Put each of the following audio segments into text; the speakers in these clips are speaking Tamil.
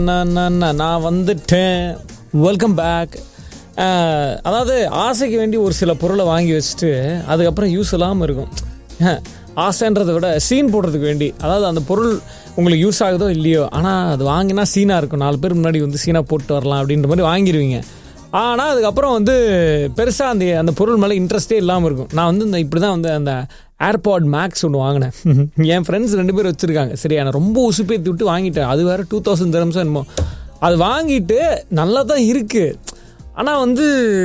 நான் நான் நான் நான் வந்துட்டேன் வெல்கம் பேக் அதாவது ஆசைக்கு வேண்டி ஒரு சில பொருளை வாங்கி வச்சுட்டு அதுக்கப்புறம் யூஸ் இல்லாமல் இருக்கும் அஹ், ஆசைன்றதை விட சீன் போடுறதுக்கு வேண்டி அதாவது அந்த பொருள் உங்களுக்கு யூஸ் ஆகுதோ இல்லையோ ஆனால் அது வாங்கினா சீனாக இருக்கும் நாலு பேர் முன்னாடி வந்து சீனாக போட்டு வரலாம் அப்படின்ற மாதிரி வாங்கிடுவீங்க ஆனால் அதுக்கப்புறம் வந்து பெருசாக அந்த அந்த பொருள் மேலே இன்ட்ரெஸ்டே இல்லாமல் இருக்கும் நான் வந்து இந்த இப்படி தான் வந்து அந்த ஏர்பாட் மேக்ஸ் ஒன்று வாங்கினேன் என் ஃப்ரெண்ட்ஸ் ரெண்டு பேர் வச்சுருக்காங்க சரியா நான் ரொம்ப உசுப்பேத்தி விட்டு வாங்கிட்டேன் அது வேறு டூ தௌசண்ட் திரம்ஸோ என்னமோ அது வாங்கிட்டு நல்லா தான் இருக்குது ஆனால் வந்து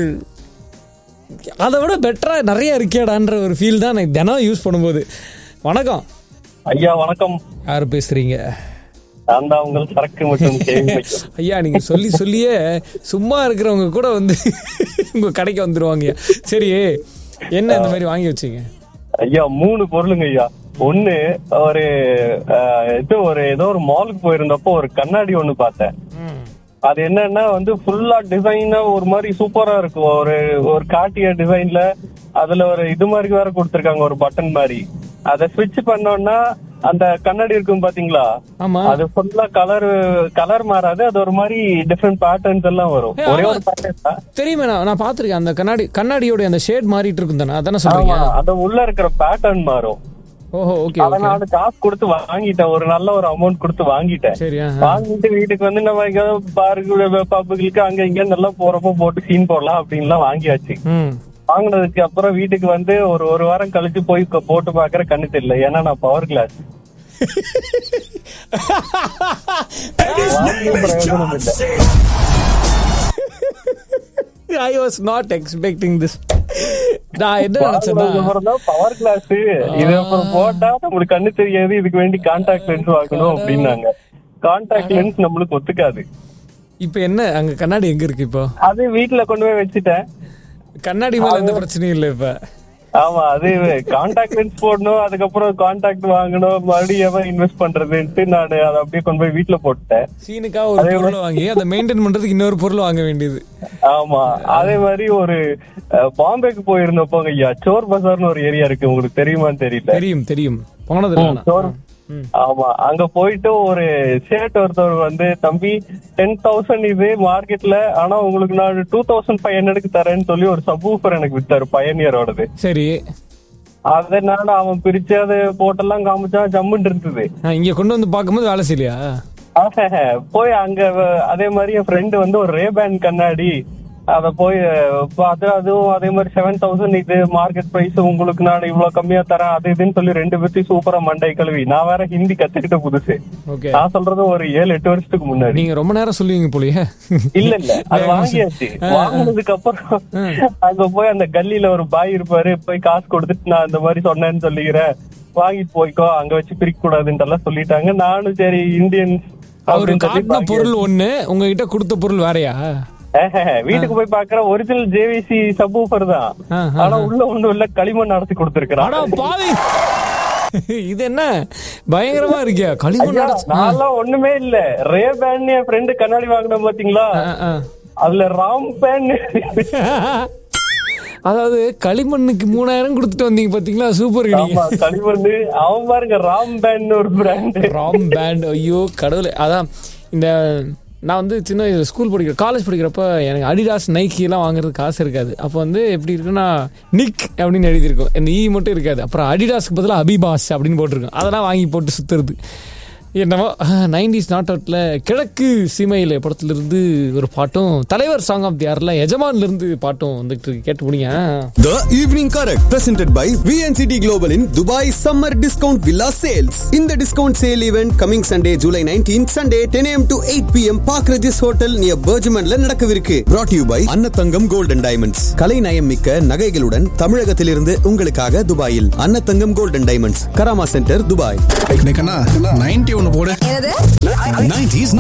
அதை விட பெட்டராக நிறைய இருக்கேடான்ற ஒரு ஃபீல் தான் எனக்கு தினம் யூஸ் பண்ணும்போது வணக்கம் ஐயா வணக்கம் யார் பேசுகிறீங்க நான் தான் உங்கள் சரக்கு மற்றும் கேள்வி ஐயா நீங்க சொல்லி சொல்லியே சும்மா இருக்கிறவங்க கூட வந்து உங்க கடைக்கு வந்துருவாங்க சரி என்ன இந்த மாதிரி வாங்கி வச்சீங்க ஐயா மூணு பொருளுங்க ஐயா ஒண்ணு ஒரு அஹ், இது ஒரு ஏதோ ஒரு மாலுக்கு போயிருந்தப்போ ஒரு கண்ணாடி ஒண்ணு பார்த்தேன் அது என்னன்னா வந்து ஃபுல்லா டிசைனா ஒரு மாதிரி சூப்பரா இருக்கும் ஒரு ஒரு காட்டிய டிசைன்ல அதுல ஒரு இது மாதிரி வேற கொடுத்திருக்காங்க ஒரு பட்டன் மாதிரி அதை ஸ்விட்ச் பண்ணோம்னா அந்த கண்ணாடி இருக்கும் பாத்தீங்களா ஆமா அது ஃபுல்லா கலர் கலர் மாறாது அது ஒரு மாதிரி டிஃப்ரெண்ட் பேட்டர்ன்ஸ் எல்லாம் வரும் ஏய், ஒரே ஆமா. ஒரு பேட்டர்ன் தான் தெரியுமே நான் நான் பார்த்துருக்கேன் அந்த கண்ணாடி கண்ணாடியோட அந்த ஷேட் மாறிட்டு இருக்கும் தானே அதானே சொல்றீங்க ஆமா அது உள்ள இருக்கிற பேட்டர்ன் மாறும் ஓஹோ ஓகே அத ஓகே நான் காசு கொடுத்து வாங்கிட்டேன் ஒரு நல்ல ஒரு அமௌண்ட் கொடுத்து வாங்கிட்டேன் சரி ஆ, ஆ. வாங்கிட்டு வீட்டுக்கு வந்து நம்ம எங்கேயாவது பார்க்கு பப்புகளுக்கு அங்க இங்க நல்லா போறப்போ போட்டு சீன் போடலாம் அப்படின்லாம் வாங்கியாச்சு ம் வாங்கினதுக்கு அப்புறம் வீட்டுக்கு வந்து ஒரு ஒரு வாரம் கழிச்சு போய் கொ- போட்டு பாக்குற கண்ணு தெரியல ஏன்னா நான் பவர் கிளாஸ் பிரயோஜனம் இல்லை I was not expecting this நான் என்ன நினைச்சேன்னா பவர் கிளாஸ் இது அப்புறம் போட்டா நம்மளுக்கு கண்ணு தெரியாது இதுக்கு வேண்டி கான்டாக்ட் லென்ஸ் வாங்கணும் அப்படின்னாங்க கான்டாக்ட் லென்ஸ் நம்மளுக்கு ஒத்துக்காது இப்போ என்ன அங்க கண்ணாடி எங்க இருக்கு இப்போ அது வீட்டுல கொண்டு போய் வச்சுட்டேன் கண்ணாடி மேல எந்த பிரச்சனையும் இல்லை இப்போ ஆமா அது கான்டாக்ட் லென்ஸ் போடணும் அதுக்கப்புறம் கான்டாக்ட் வாங்கணும் மறுபடியும் எவன் இன்வெஸ்ட் பண்றதுன்ட்டு நான் அதை அப்படியே கொண்டு போய் வீட்டுல போட்டேன் சீனுக்காக ஒரு பொருள் வாங்கி அதை மெயின்டைன் பண்றதுக்கு இன்னொரு பொருள் வாங்க வேண்டியது ஆமா அதே மாதிரி ஒரு அஹ், பாம்பேக்கு போயிருந்தப்போ ஐயா சோர் பசார்னு ஒரு ஏரியா இருக்கு உங்களுக்கு தெரியுமான்னு தெரியல தெரியும் தெரியும் போனது இல்லை நான். சோர் ஆமா அங்க போயிட்டு ஒரு ஷர்ட் ஒருத்தவர் வந்து தம்பி டென் தௌசண்ட் இது மார்க்கெட்ல ஆனா உங்களுக்கு நான் டூ தௌசண்ட் ஃபைவ் ஹண்ட்ரடுக்கு தரேன்னு சொல்லி ஒரு சப்வூஃபர் எனக்கு வித்தாரு பயனியரோடது சரி அதனால அவன் பிரிச்சு அதை போட்டெல்லாம் காமிச்சான் ஜம்முன்னு இருந்தது ஆ, இங்க கொண்டு வந்து பார்க்கும்போது வேலை செய்யலையா ஆஹ், போய் அங்க வ- அதே மாதிரி என் ஃப்ரெண்டு வந்து ஒரு ரேபேன் கண்ணாடி அத போய் அஹ், பார்த்து அதுவும் அதே மாதிரி செவன் தௌசண்ட் இது மார்க்கெட் பிரைஸ் உங்களுக்கு நான் இவ்வளவு கம்மியா தரேன் அது இதுன்னு சொல்லி ரெண்டு பேர்த்தையும் சூப்பரா மண்டை கழுவி நான் வேற ஹிந்தி கத்துக்கிட்ட புதுசு ஓகே நான் சொல்றது ஒரு ஏழு எட்டு வருஷத்துக்கு முன்னாடி நீங்க ரொம்ப நேரம் சொல்லுவீங்க போலயே இல்ல இல்ல அது வாங்கியாச்சு வாங்கினதுக்கு அப்புறம் அங்க போய் அந்த கல்லில ஒரு பாய் இருப்பாரு போய் காசு கொடுத்துட்டு நான் இந்த மாதிரி சொன்னேன்னு சொல்லிக்கிறேன் வாங்கிட்டு போய்க்கோ அங்க வச்சு பிரிக்க கூடாதுன்ட்டு எல்லாம் சொல்லிட்டாங்க நானும் சரி இந்தியன் அவரு அப்படின்னு சொல்லி காட்டின பொருள் ஒண்ணு உங்ககிட்ட கொடுத்த பொருள் வேறயா ஏஹே, வீட்டுக்கு போய் பாக்குற ஒரிஜினல் ஜேவிசி சப்வூஃபர் தான் ஆ, ஆ, ஆனா உள்ள ஒண்ணு உள்ள களிமண் நடத்தி கொடுத்திருக்கிறான் அடா பாவி இது என்ன பயங்கரமா இருக்கியா களிமண் அடைச்சு- நான்லாம் ஒண்ணுமே இல்ல ரே பேன் என் ஃப்ரெண்டு கண்ணாடி வாங்கின பாத்தீங்களா ஆ, ஆ. அதுல ராம் பேன் அதாவது களிமண்ணுக்கு மூணாயிரம் கொடுத்துட்டு வந்தீங்க பாத்தீங்களா சூப்பர் நீங்க ஆமா களிமண் அவன் பாருங்க ராம் பேன் ஒரு பிராண்ட் ராம் பேண்ட் ஐயோ கடவுளே அதான் இந்த நான் வந்து சின்ன வயசுல ஸ்கூல் படிக்கிற காலேஜ் படிக்கிறப்ப எனக்கு அடிடாஸ் நைக்கி எல்லாம் வாங்குறதுக்கு காசு இருக்காது அப்போ வந்து எப்படி இருக்குன்னா நிக் அப்படின்னு எழுதியிருக்கும் இந்த ஈ மட்டும் இருக்காது அப்புறம் அடிடாஸ்க்கு பதிலாக அபிபாஸ் அப்படின்னு போட்டிருக்கும் அதெல்லாம் வாங்கி போட்டு சுத்துறது என்னவோ நைன்டிஸ் நாட் அவுட்ல கிழக்கு சீமையில படத்திலிருந்து ஒரு பாட்டும் தலைவர் சாங் ஆஃப் தி ஆர்ல எஜமான்ல இருந்து பாட்டும் வந்துட்டு இருக்கு கேட்டு முடியுங்க The Evening Correct presented by VNCT Global in Dubai Summer Discount Villa Sales. In the discount sale event coming Sunday, July 19th, Sunday 10 a.m. to 8 p.m. Park Regis Hotel near Bergmanல நடக்கவிருக்கு. Brought to you by அன்னத்தங்கம் Gold and Diamonds. கலை நயம் மிக்க நகைகளுடன் தமிழகத்திலிருந்து உங்களுக்காக துபாயில் Annathangam Gold and Diamonds. Karama centre Dubai. Ninety ஒன்னு போடு என்னது 90s